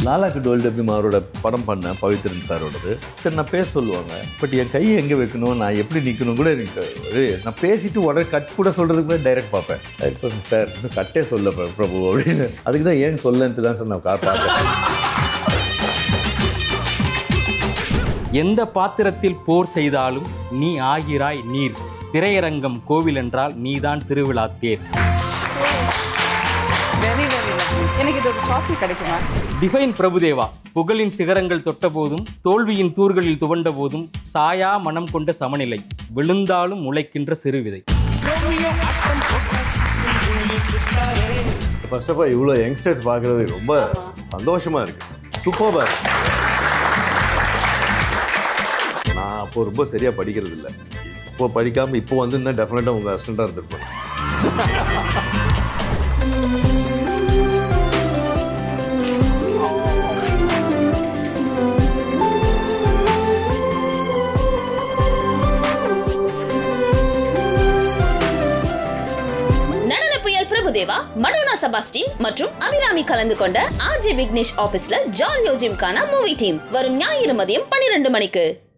லாலாக்கு toll டப்பிம் அவரோட படம் பண்ணேன் பவித்ரன் சாரோடது சரி நான் பேச சொல்லுவாங்க பட் என் கையை எங்கே வைக்கணும் நான் எப்படி நிற்கணும் கூட எனக்கு ஒரு- நான் பேசிட்டு உடனே கட் கூட சொல்கிறதுக்கு முன்னாடி டைரக்ட் பார்ப்பேன் டைரக்ட் பண்ண சார் இன்னும் கட்டே சொல்ல பிர- பிரபு அப்படின்னு அதுக்கு தான் ஏன் சொல்லன்ட்டு தான் சார் நான் கா- பார்த்தேன் எந்த பாத்திரத்தில் போர் செய்தாலும் நீ ஆகிறாய் நீர் திரையரங்கம் கோவில் என்றால் நீதான் திருவிழா தேர் வெரி வெரி எனக்கு இது ஒரு காஃபி கிடைக்குமா டிஃபைன் பிரபுதேவா புகழின் சிகரங்கள் தொட்ட போதும் தோல்வியின் தூர்களில் துவண்ட போதும் சாயா மனம் கொண்ட சமநிலை விழுந்தாலும் முளைக்கின்ற சிறுவிதை ஃபர்ஸ்ட் ஆஃப் ஆல் இவ்வளோ யங்ஸ்டர்ஸ் பார்க்குறது ரொம்ப சந்தோஷமாக இருக்குது சூப்பராக இருக்கு நான் அப்போ ரொம்ப சரியாக படிக்கிறது இல்லை இப்போ படிக்காமல் இப்போ வந்திருந்தா டெஃபினட்டாக உங்கள் அசிஸ்டண்ட்டாக இருந்திருப்பேன் நடன புயல் பிரபுதேவா மடோனா சபாஸ்டின் மற்றும் அபிராமி கலந்து கொண்ட ஆர்ஜே விக்னேஷ் ஆபீஸ்ல ஜாலியோ ஜிம்கான மூவி டீம் வரும் ஞாயிறு மதியம் பன்னிரண்டு மணிக்கு